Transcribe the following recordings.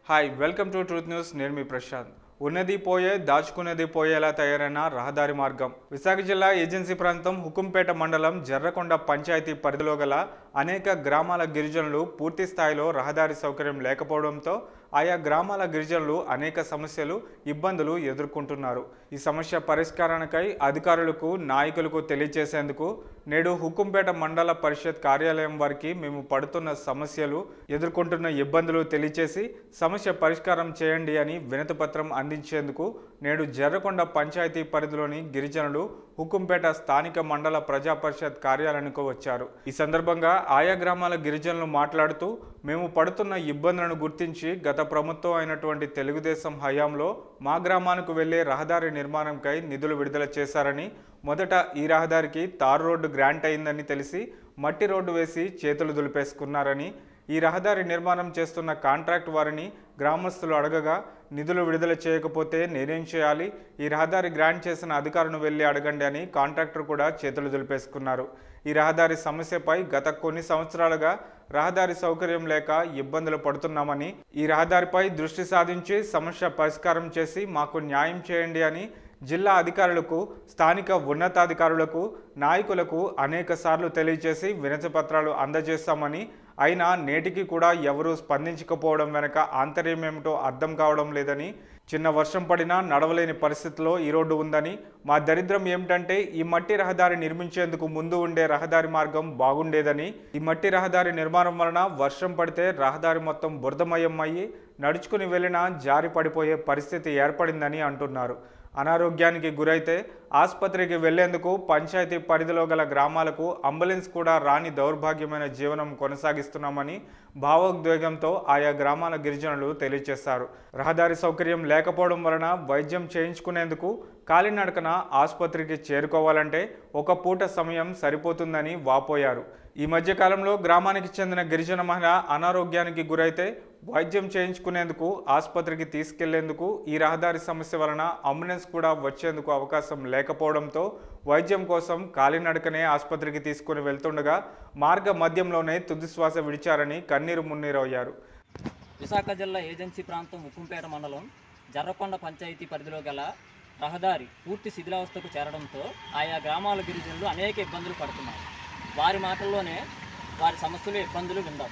hi welcome to Truth News నేను మీ ప్రశాంత్ ఉన్నది పోయే దాచుకునేది పోయేలా తయారైన రహదారి మార్గం విశాఖ జిల్లా ఏజెన్సీ ప్రాంతం హుకుంపేట మండలం జర్రకొండ పంచాయతీ పరిధిలో గల అనేక గ్రామాల గిరిజనులు పూర్తి స్థాయిలో రహదారి సౌకర్యం లేకపోవడంతో ఆయా గ్రామాల గిరిజనులు అనేక సమస్యలు ఇబ్బందులు ఎదుర్కొంటున్నారు ఈ సమస్య పరిష్కారానికై అధికారులకు నాయకులకు తెలియజేసేందుకు నేడు హుకుంపేట మండల పరిషత్ కార్యాలయం వారికి మేము పడుతున్న సమస్యలు ఎదుర్కొంటున్న ఇబ్బందులు తెలియచేసి సమస్య పరిష్కారం చేయండి అని వినతిపత్రం అందించేందుకు నేడు జర్రకొండ పంచాయతీ పరిధిలోని గిరిజనులు హుకుంపేట స్థానిక మండల ప్రజా పరిషత్ కార్యాలయానికి వచ్చారు ఈ సందర్భంగా ఆయా గ్రామాల గిరిజనులు మాట్లాడుతూ మేము పడుతున్న ఇబ్బందులను గుర్తించి గత ప్రభుత్వం అయినటువంటి తెలుగుదేశం హయాంలో మా గ్రామానికి వెళ్లే రహదారి నిర్మాణంకై నిధులు విడుదల చేశారని మొదట ఈ రహదారికి తారు రోడ్డు గ్రాంట్ అయిందని తెలిసి మట్టి రోడ్డు వేసి చేతులు దులిపేసుకున్నారని ఈ రహదారి నిర్మాణం చేస్తున్న కాంట్రాక్ట్ వారిని గ్రామస్తులు అడగగా నిధులు విడుదల చేయకపోతే నేనేం చేయాలి ఈ రహదారి గ్రాంట్ చేసిన అధికారులను వెళ్ళి అడగండి అని కాంట్రాక్టర్ కూడా చేతులు దులిపేసుకున్నారు ఈ రహదారి సమస్యపై గత కొన్ని సంవత్సరాలుగా రహదారి సౌకర్యం లేక ఇబ్బందులు పడుతున్నామని ఈ రహదారిపై దృష్టి సాధించి సమస్య పరిష్కారం చేసి మాకు న్యాయం చేయండి అని జిల్లా అధికారులకు స్థానిక ఉన్నతాధికారులకు నాయకులకు అనేక సార్లు తెలియజేసి వినతి పత్రాలు అందజేస్తామని అయినా నేటికి కూడా ఎవరూ స్పందించకపోవడం వెనక ఆంతర్యం ఏమిటో అర్థం కావడం లేదని చిన్న వర్షం పడినా నడవలేని పరిస్థితిలో ఈ రోడ్డు ఉందని మా దరిద్రం ఏమిటంటే ఈ మట్టి రహదారి నిర్మించేందుకు ముందు ఉండే రహదారి మార్గం బాగుండేదని ఈ మట్టి రహదారి నిర్మాణం వలన వర్షం పడితే రహదారి మొత్తం బురదమయం అయ్యి నడుచుకుని వెళ్ళినా జారి పడిపోయే పరిస్థితి ఏర్పడిందని అంటున్నారు అనారోగ్యానికి గురైతే ఆసుపత్రికి వెళ్లేందుకు పంచాయతీ పరిధిలో గల గ్రామాలకు అంబులెన్స్ కూడా రాని దౌర్భాగ్యమైన జీవనం కొనసాగిస్తున్నామని భావోద్వేగంతో ఆయా గ్రామాల గిరిజనులు తెలియజేశారు రహదారి సౌకర్యం లేకపోవడం వలన వైద్యం చేయించుకునేందుకు కాలినడకన ఆసుపత్రికి చేరుకోవాలంటే ఒక పూట సమయం సరిపోతుందని వాపోయారు ఈ మధ్య కాలంలో గ్రామానికి చెందిన గిరిజన మహిళ అనారోగ్యానికి గురైతే వైద్యం చేయించుకునేందుకు ఆసుపత్రికి తీసుకెళ్లేందుకు ఈ రహదారి సమస్య వలన అంబులెన్స్ కూడా వచ్చేందుకు అవకాశం లేకపోవడంతో వైద్యం కోసం కాలినడకనే ఆసుపత్రికి తీసుకుని వెళ్తుండగా మార్గ మధ్యంలోనే తుదిశ్వాస విడిచారని కన్నీరు మున్నీరయ్యారు విశాఖ జిల్లా ఏజెన్సీ ప్రాంతం ఉక్కుంపేట మండలం జర్రకొండ పంచాయతీ పరిధిలో గల రహదారి పూర్తి శిథిలావస్థకు చేరడంతో ఆయా గ్రామాల గిరిజనులు అనేక ఇబ్బందులు పడుతున్నారు వారి మాటల్లోనే వారి సమస్యలు ఇబ్బందులు విందాం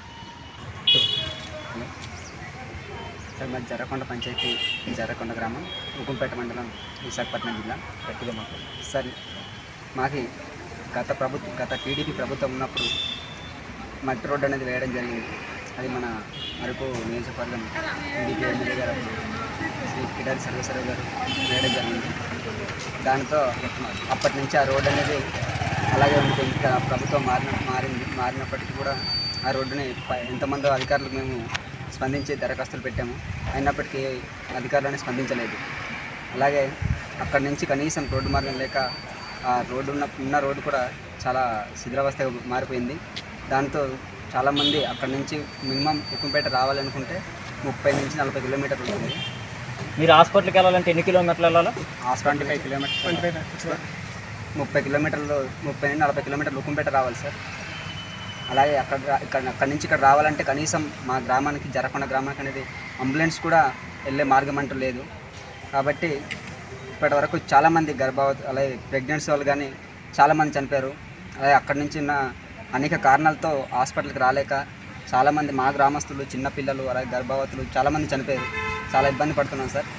సార్ మాది జర్రకొండ పంచాయతీ జర్రకొండ గ్రామం ఉకుంపేట మండలం విశాఖపట్నం జిల్లా గట్టిగా మాకు సార్ మాకి గత ప్రభుత్వం గత టీడీపీ ప్రభుత్వం ఉన్నప్పుడు మట్టి రోడ్డు అనేది వేయడం జరిగింది అది మన అరకు నియోజకవర్గం టీడీపీ ఎమ్మెల్యే గారు అప్పుడు శ్రీ కిడారి సర్వేశ్వరరావు గారు వేయడం జరిగింది దాంతో అప్పటి నుంచి ఆ రోడ్డు అనేది అలాగే ఉంది ఇంకా ప్రభుత్వం మారిన మారింది మారినప్పటికీ కూడా ఆ రోడ్డుని ప- ఎంతమందో అధికారులకు మేము స్పందించి దరఖాస్తులు పెట్టాము అయినప్పటికీ అధికారులని స్పందించలేదు అలాగే అక్కడి నుంచి కనీసం రోడ్డు మార్గం లేక ఆ రోడ్డు ఉన్న ఉన్న రోడ్డు కూడా చాలా శిథిలావస్థగా మారిపోయింది దాంతో చాలామంది అక్కడి నుంచి మినిమం ఉక్కుంపేట రావాలనుకుంటే ముప్పై నుంచి నలభై కిలోమీటర్లు ఉంటుంది మీరు హాస్పిటల్కి వెళ్ళాలంటే ఎన్ని కిలోమీటర్లు వెళ్ళాలా ట్వంటీ ఫైవ్ కిలోమీటర్స్ ముప్పై కిలోమీటర్లు ముప్పై నుండి నలభై కిలోమీటర్లు ఉక్కుంపేట రావాలి సార్ అలాగే అక్కడ రా- ఇక్కడ అక్కడి నుంచి ఇక్కడ రావాలంటే కనీసం మా గ్రామానికి జరకొండ గ్రామానికి అనేది అంబులెన్స్ కూడా వెళ్ళే మార్గం అంటూ లేదు కాబట్టి ఇప్పటి వరకు చాలామంది గర్భవతి అలాగే ప్రెగ్నెన్సీ వాళ్ళు కానీ చాలామంది చనిపోయారు అలాగే అక్కడి నుంచి ఉన్న అనేక కారణాలతో హాస్పిటల్కి రాలేక చాలామంది మా గ్రామస్తులు చిన్నపిల్లలు అలాగే గర్భవతులు చాలామంది చనిపోయారు చాలా ఇబ్బంది పడుతున్నాం సార్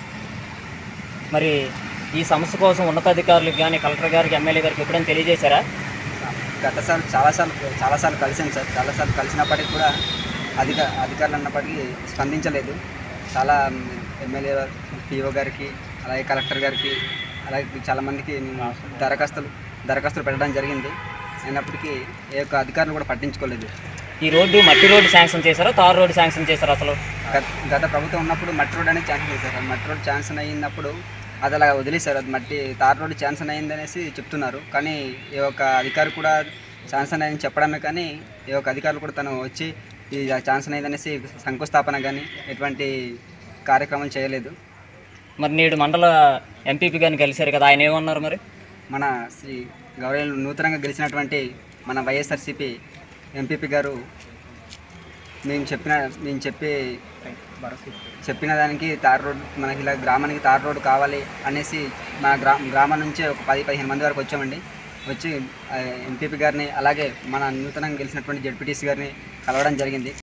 మరి ఈ సమస్య కోసం ఉన్నతాధికారులకు కానీ కలెక్టర్ గారికి ఎమ్మెల్యే గారికి ఎప్పుడైనా తెలియజేశారా గతసార్లు చాలాసార్లు చాలాసార్లు కలిసాను సార్ చాలాసార్లు కలిసినప్పటికీ కూడా అధిక అధికారులు అన్నప్పటికీ స్పందించలేదు చాలా ఎమ్మెల్యే పిఓ గారికి అలాగే కలెక్టర్ గారికి అలాగే చాలామందికి నేను దరఖాస్తులు దరఖాస్తులు పెట్టడం జరిగింది అయినప్పటికీ ఏ ఒక్క అధికారులు కూడా పట్టించుకోలేదు ఈ రోడ్డు మట్టి రోడ్డు శాంక్షన్ చేశారా తారు రోడ్డు శాంక్షన్ చేశారా అసలు గత గత ప్రభుత్వం ఉన్నప్పుడు మట్టి రోడ్ అనేది ఛాన్సన్ చేశారు మట్టి రోడ్ ఛాన్సన్ అయినప్పుడు అది అలా వదిలేశారు అది మట్టి తార్ రోడ్ ఛాన్సన్ అయిందనేసి చెప్తున్నారు కానీ ఏ ఒక్క అధికారి కూడా ఛాన్సన్ అయిందని చెప్పడమే కానీ ఏ ఒక్క అధికారులు కూడా తను వచ్చి ఈ ఛాన్సన్ అయిందనేసి శంకుస్థాపన కానీ ఎటువంటి కార్యక్రమం చేయలేదు మరి నేడు మండల ఎంపీపీ గారిని కలిశారు కదా ఆయన ఏమన్నారు మరి మన శ్రీ గౌరవ నూతనంగా గెలిచినటువంటి మన వైఎస్ఆర్సీపీ ఎంపీపీ గారు మేము చెప్పిన మేము చెప్పే చెప్పిన దానికి తార్ రోడ్ మనకి ఇలా గ్రామానికి తార్ రోడ్ కావాలి అనేసి మా గ్రా గ్రామం నుంచి ఒక పది పదిహేను మంది వరకు వచ్చామండి వచ్చి ఎంపీపీ గారిని అలాగే మన నూతనంగా గెలిచినటువంటి జడ్పీటీసీ గారిని కలవడం జరిగింది